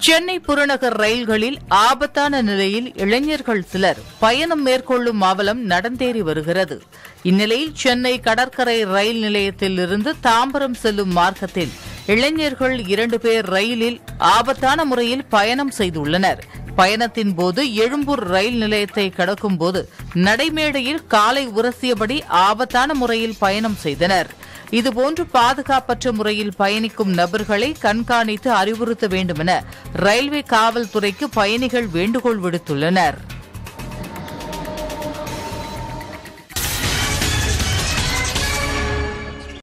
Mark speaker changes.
Speaker 1: சென்னை புறநகர் ரயில்களில் ஆபத்தான நிலையில் இளைஞர்கள் சிலர் பயணம் மேற்கொள்ளும் அவலம் நடந்தேறி வருகிறது இந்நிலையில் சென்னை கடற்கரை ரயில் நிலையத்தில் இருந்து தாம்பரம் செல்லும் மார்க்கத்தில் இளைஞர்கள் இரண்டு பேர் ரயிலில் ஆபத்தான முறையில் பயணம் செய்துள்ளனர் பயணத்தின் போது எழும்பூர் ரயில் நிலையத்தை கடக்கும் போது நடைமேடையில் காலை உரசியபடி ஆபத்தான முறையில் பயணம் செய்தனர் இதுபோன்று பாதுகாப்பற்ற முறையில் பயணிக்கும் நபர்களை கண்காணித்து அறிவுறுத்த வேண்டுமென ரயில்வே காவல்துறைக்கு பயணிகள் வேண்டுகோள் விடுத்துள்ளனர்